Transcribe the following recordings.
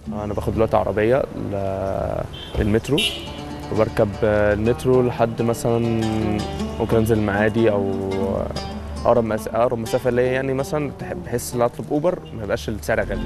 انا باخد دلوقتي عربيه ل- للمترو وبركب المترو لحد مثلا ممكن انزل المعادي او اقرب مس... اقرب مسافه ليا يعني مثلا بحس ان اطلب اوبر ما يبقاش السعر غالي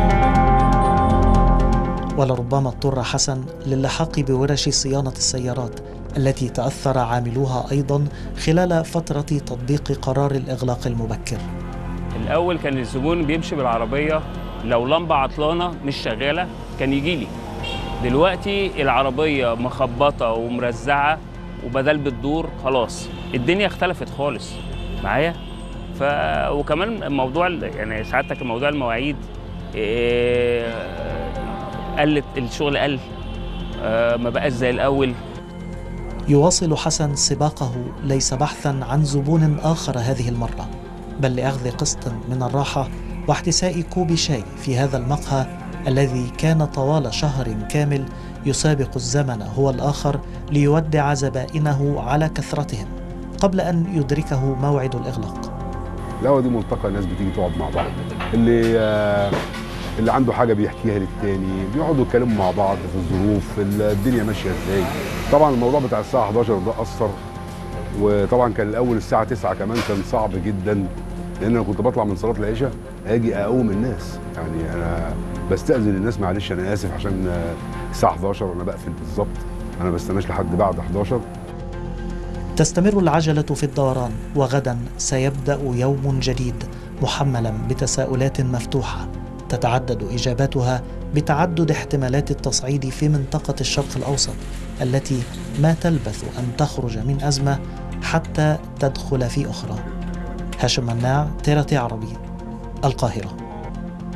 ولربما اضطر حسن للحاق بورش صيانة السيارات التي تأثر عاملوها أيضا خلال فترة تطبيق قرار الإغلاق المبكر الاول كان الزبون بيمشي بالعربيه لو لمبه عطلانه مش شغاله كان يجي لي دلوقتي العربيه مخبطه ومرزعه وبدل بتدور خلاص الدنيا اختلفت خالص معايا ف وكمان موضوع ال- يعني سعادتك موضوع المواعيد إيه، قلت الشغل قل آه، ما بقاش زي الاول يواصل حسن سباقه ليس بحثا عن زبون آخر هذه المرة بل لأخذ قسط من الراحة واحتساء كوب شاي في هذا المقهى الذي كان طوال شهر كامل يسابق الزمن هو الآخر ليودع زبائنه على كثرتهم قبل أن يدركه موعد الإغلاق القهوه دي ملتقى الناس بتيجي تقعد مع بعض اللي آه، اللي عنده حاجه بيحكيها للتاني بيقعدوا يتكلموا مع بعض في الظروف الدنيا ماشيه ازاي طبعا الموضوع بتاع الساعه 11 ده اثر وطبعا كان الاول الساعه 9 كمان كان صعب جدا لان انا كنت بطلع من صلاه العشاء اجي اقوم الناس يعني انا بستاذن الناس معلش انا اسف عشان آه، الساعه 11 وانا بقفل بالظبط انا ما بستناش لحد بعد 11 تستمر العجلة في الدوران وغدا سيبدأ يوم جديد محملا بتساؤلات مفتوحة تتعدد إجاباتها بتعدد احتمالات التصعيد في منطقة الشرق الأوسط التي ما تلبث أن تخرج من أزمة حتى تدخل في أخرى هاشم مناع تيرتي عربي القاهرة